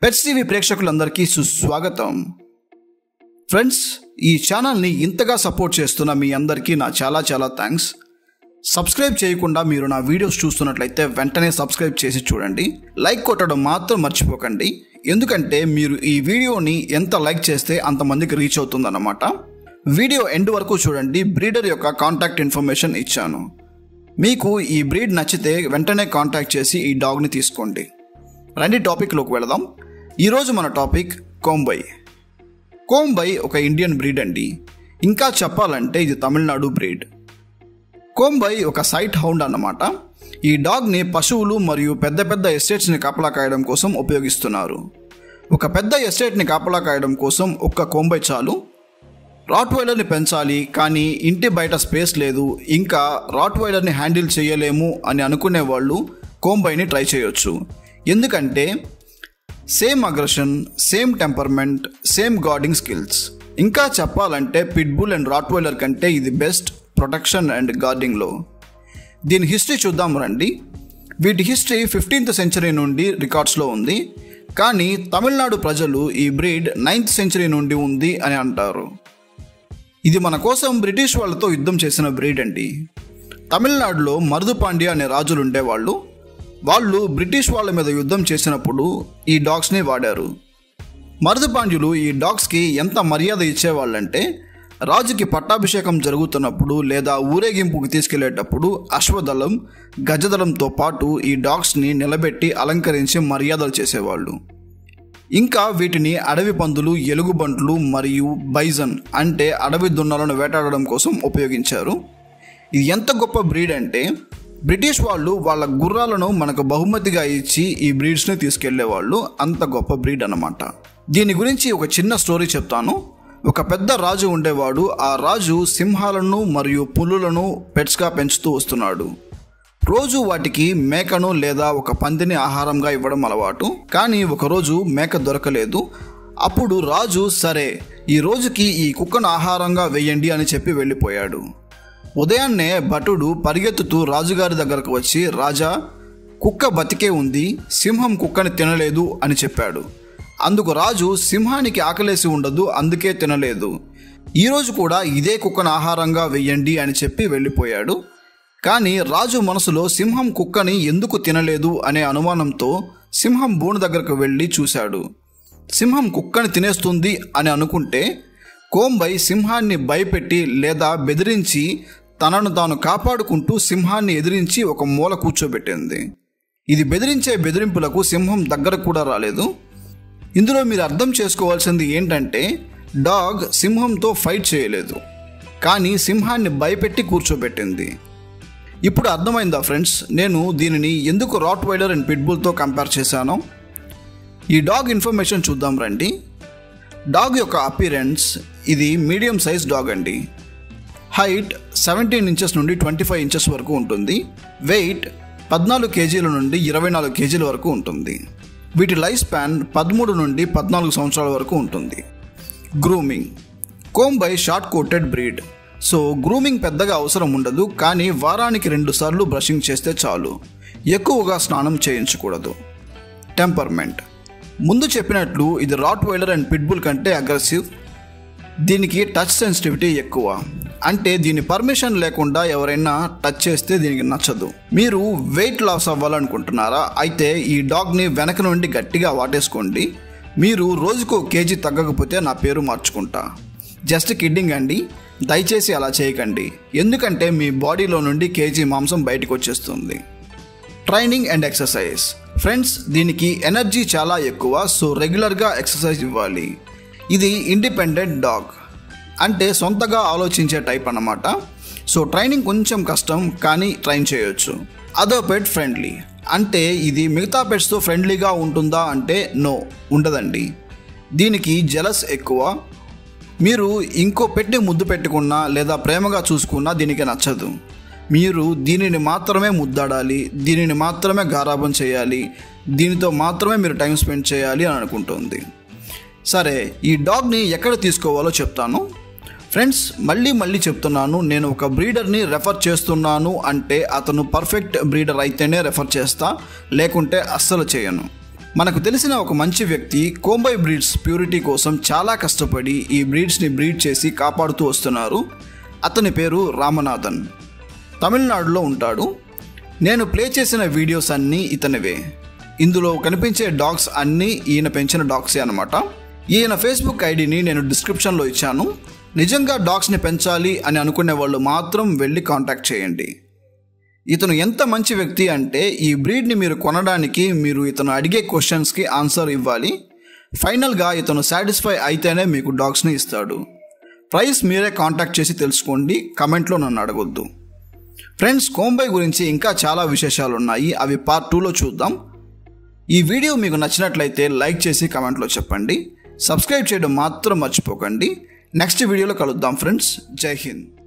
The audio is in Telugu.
పెట్స్ టీవీ ప్రేక్షకులందరికీ సుస్వాగతం ఫ్రెండ్స్ ఈ ఛానల్ని ఇంతగా సపోర్ట్ చేస్తున్న మీ అందరికీ నా చాలా చాలా థ్యాంక్స్ సబ్స్క్రైబ్ చేయకుండా మీరు నా వీడియోస్ చూస్తున్నట్లయితే వెంటనే సబ్స్క్రైబ్ చేసి చూడండి లైక్ కొట్టడం మాత్రం మర్చిపోకండి ఎందుకంటే మీరు ఈ వీడియోని ఎంత లైక్ చేస్తే అంతమందికి రీచ్ అవుతుందన్నమాట వీడియో ఎండ్ వరకు చూడండి బ్రీడర్ యొక్క కాంటాక్ట్ ఇన్ఫర్మేషన్ ఇచ్చాను మీకు ఈ బ్రీడ్ నచ్చితే వెంటనే కాంటాక్ట్ చేసి ఈ డాగ్ని తీసుకోండి రండి టాపిక్లోకి వెళదాం ఈరోజు మన టాపిక్ కోంబై కోంబై ఒక ఇండియన్ బ్రీడ్ అండి ఇంకా చెప్పాలంటే ఇది తమిళనాడు బ్రీడ్ కోంబై ఒక సైట్ హౌండ్ అన్నమాట ఈ డాగ్ని పశువులు మరియు పెద్ద పెద్ద ఎస్టేట్స్ని కాపలా కాయడం కోసం ఉపయోగిస్తున్నారు ఒక పెద్ద ఎస్టేట్ని కాపలా కాయడం కోసం ఒక్క కోంబై చాలు రాట్వైలర్ని పెంచాలి కానీ ఇంటి బయట స్పేస్ లేదు ఇంకా రాట్వైలర్ని హ్యాండిల్ చేయలేము అని అనుకునే వాళ్ళు కోంబైని ట్రై చేయొచ్చు ఎందుకంటే same aggression same temperament same guarding skills ఇంకా చెప్పాలంటే పిట్బుల్ అండ్ రాట్వైలర్ కంటే ఇది బెస్ట్ ప్రొటెక్షన్ అండ్ గార్డింగ్లో దీని హిస్టరీ చూద్దాం రండి వీటి హిస్టరీ ఫిఫ్టీన్త్ సెంచరీ నుండి రికార్డ్స్లో ఉంది కానీ తమిళనాడు ప్రజలు ఈ బ్రీడ్ నైన్త్ సెంచరీ నుండి ఉంది అని అంటారు ఇది మన కోసం బ్రిటిష్ వాళ్ళతో యుద్ధం చేసిన బ్రీడ్ అండి తమిళనాడులో మరుదు పాండ్య అనే రాజులు ఉండేవాళ్ళు వాళ్ళు బ్రిటిష్ వాళ్ళ మీద యుద్ధం చేసినప్పుడు ఈ డాగ్స్ని వాడారు మరుదు పాండ్యులు ఈ డాగ్స్కి ఎంత మర్యాద ఇచ్చేవాళ్ళంటే రాజుకి పట్టాభిషేకం జరుగుతున్నప్పుడు లేదా ఊరేగింపుకి తీసుకెళ్లేటప్పుడు అశ్వదళం గజదళంతో పాటు ఈ డాగ్స్ని నిలబెట్టి అలంకరించి మర్యాదలు చేసేవాళ్ళు ఇంకా వీటిని అడవి పందులు ఎలుగుబంట్లు మరియు బైజన్ అంటే అడవి దున్నలను వేటాడడం కోసం ఉపయోగించారు ఇది ఎంత గొప్ప బ్రీడ్ అంటే బ్రిటిష్ వాళ్ళు వాళ్ళ గుర్రాలను మనకు బహుమతిగా ఇచ్చి ఈ బ్రీడ్స్ని తీసుకెళ్లేవాళ్ళు అంత గొప్ప బ్రీడ్ అన్నమాట దీని గురించి ఒక చిన్న స్టోరీ చెప్తాను ఒక పెద్ద రాజు ఉండేవాడు ఆ రాజు సింహాలను మరియు పులులను పెట్స్గా పెంచుతూ వస్తున్నాడు రోజు వాటికి మేకను లేదా ఒక పందిని ఆహారంగా ఇవ్వడం అలవాటు కానీ ఒకరోజు మేక దొరకలేదు అప్పుడు రాజు సరే ఈ రోజుకి ఈ కుక్కను ఆహారంగా వేయండి అని చెప్పి వెళ్ళిపోయాడు ఉదయాన్నే భటుడు పరిగెత్తుతూ రాజుగారి దగ్గరకు వచ్చి రాజా కుక్క బతికే ఉంది సింహం కుక్కని తినలేదు అని చెప్పాడు అందుకు రాజు సింహానికి ఆకలేసి ఉండదు అందుకే తినలేదు ఈరోజు కూడా ఇదే కుక్కను ఆహారంగా వెయ్యండి అని చెప్పి వెళ్ళిపోయాడు కానీ రాజు మనసులో సింహం కుక్కని ఎందుకు తినలేదు అనే అనుమానంతో సింహం బోను దగ్గరకు వెళ్ళి చూశాడు సింహం కుక్కని తినేస్తుంది అని అనుకుంటే కోంబై సింహాన్ని భయపెట్టి లేదా బెదిరించి తనను తాను కాపాడుకుంటూ సింహాన్ని ఎదిరించి ఒక మూల కూర్చోబెట్టింది ఇది బెదిరించే బెదిరింపులకు సింహం దగ్గర కూడా రాలేదు ఇందులో మీరు అర్థం చేసుకోవాల్సింది ఏంటంటే డాగ్ సింహంతో ఫైట్ చేయలేదు కానీ సింహాన్ని భయపెట్టి కూర్చోబెట్టింది ఇప్పుడు అర్థమైందా ఫ్రెండ్స్ నేను దీనిని ఎందుకు రాట్ వైడర్ అండ్ పిట్బుల్తో కంపేర్ చేశాను ఈ డాగ్ ఇన్ఫర్మేషన్ చూద్దాం రండి డాగ్ యొక్క అపీరెన్స్ ఇది మీడియం సైజ్ డాగ్ అండి హైట్ సెవెంటీన్ ఇంచెస్ నుండి ట్వంటీ ఫైవ్ ఇంచెస్ వరకు ఉంటుంది వెయిట్ పద్నాలుగు కేజీల నుండి ఇరవై నాలుగు కేజీల వరకు ఉంటుంది వీటి లైఫ్ స్పాన్ పదమూడు నుండి పద్నాలుగు సంవత్సరాల వరకు ఉంటుంది grooming Kombai short coated breed so grooming పెద్దగా అవసరం ఉండదు కానీ వారానికి రెండు సార్లు బ్రషింగ్ చేస్తే చాలు ఎక్కువగా స్నానం చేయించకూడదు టెంపర్మెంట్ ముందు చెప్పినట్లు ఇది రాట్ వైలర్ అండ్ పిట్బుల్ కంటే అగ్రెసివ్ దీనికి టచ్ సెన్సిటివిటీ ఎక్కువ అంటే దీని పర్మిషన్ లేకుండా ఎవరైనా టచ్ చేస్తే దీనికి నచ్చదు మీరు వెయిట్ లాస్ అవ్వాలనుకుంటున్నారా అయితే ఈ డాగ్ని వెనక నుండి గట్టిగా వాటేసుకోండి మీరు రోజుకు కేజీ తగ్గకపోతే నా పేరు మార్చుకుంటా జస్ట్ కిడ్డింగ్ అండి దయచేసి అలా చేయకండి ఎందుకంటే మీ బాడీలో నుండి కేజీ మాంసం బయటకు వచ్చేస్తుంది ట్రైనింగ్ అండ్ ఎక్సర్సైజ్ ఫ్రెండ్స్ దీనికి ఎనర్జీ చాలా ఎక్కువ సో రెగ్యులర్గా ఎక్సర్సైజ్ ఇవ్వాలి ఇది ఇండిపెండెంట్ డాగ్ అంటే సొంతగా ఆలోచించే టైప్ అన్నమాట సో ట్రైనింగ్ కొంచెం కష్టం కానీ ట్రైన్ చేయొచ్చు అదో పెట్ ఫ్రెండ్లీ అంటే ఇది మిగతా పెట్స్తో ఫ్రెండ్లీగా ఉంటుందా అంటే నో ఉండదండి దీనికి జలస్ ఎక్కువ మీరు ఇంకో పెట్టి ముద్దు పెట్టుకున్నా లేదా ప్రేమగా చూసుకున్నా దీనికి నచ్చదు మీరు దీనిని మాత్రమే ముద్దాడాలి దీనిని మాత్రమే గారాబం చేయాలి దీనితో మాత్రమే మీరు టైం స్పెండ్ చేయాలి అని అనుకుంటుంది సరే ఈ డాగ్ని ఎక్కడ తీసుకోవాలో చెప్తాను ఫ్రెండ్స్ మళ్ళీ మళ్ళీ చెప్తున్నాను నేను ఒక బ్రీడర్ని రెఫర్ చేస్తున్నాను అంటే అతను పర్ఫెక్ట్ బ్రీడర్ అయితేనే రెఫర్ చేస్తా లేకుంటే అస్సలు చేయను మనకు తెలిసిన ఒక మంచి వ్యక్తి కోంబై బ్రీడ్స్ ప్యూరిటీ కోసం చాలా కష్టపడి ఈ బ్రీడ్స్ని బ్రీడ్ చేసి కాపాడుతూ వస్తున్నారు అతని పేరు రామనాథన్ తమిళనాడులో ఉంటాడు నేను ప్లే చేసిన వీడియోస్ అన్నీ ఇతనివే ఇందులో కనిపించే డాగ్స్ అన్నీ ఈయన పెంచిన డాగ్సే అనమాట ఈయన ఫేస్బుక్ ఐడిని నేను డిస్క్రిప్షన్లో ఇచ్చాను నిజంగా డాగ్స్ని పెంచాలి అని అనుకునే వాళ్ళు మాత్రం వెళ్ళి కాంటాక్ట్ చేయండి ఇతను ఎంత మంచి వ్యక్తి అంటే ఈ బ్రీడ్ని మీరు కొనడానికి మీరు ఇతను అడిగే క్వశ్చన్స్కి ఆన్సర్ ఇవ్వాలి ఫైనల్గా ఇతను సాటిస్ఫై అయితేనే మీకు డాగ్స్ని ఇస్తాడు ప్రైస్ మీరే కాంటాక్ట్ చేసి తెలుసుకోండి కమెంట్లో నన్ను అడగొద్దు ఫ్రెండ్స్ కోంబై గురించి ఇంకా చాలా విశేషాలు ఉన్నాయి అవి పార్ట్ టూలో చూద్దాం ఈ వీడియో మీకు నచ్చినట్లయితే లైక్ చేసి కమెంట్లో చెప్పండి సబ్స్క్రైబ్ చేయడం మాత్రం మర్చిపోకండి నెక్స్ట్ వీడియోలో కలుద్దాం ఫ్రెండ్స్ జై హింద్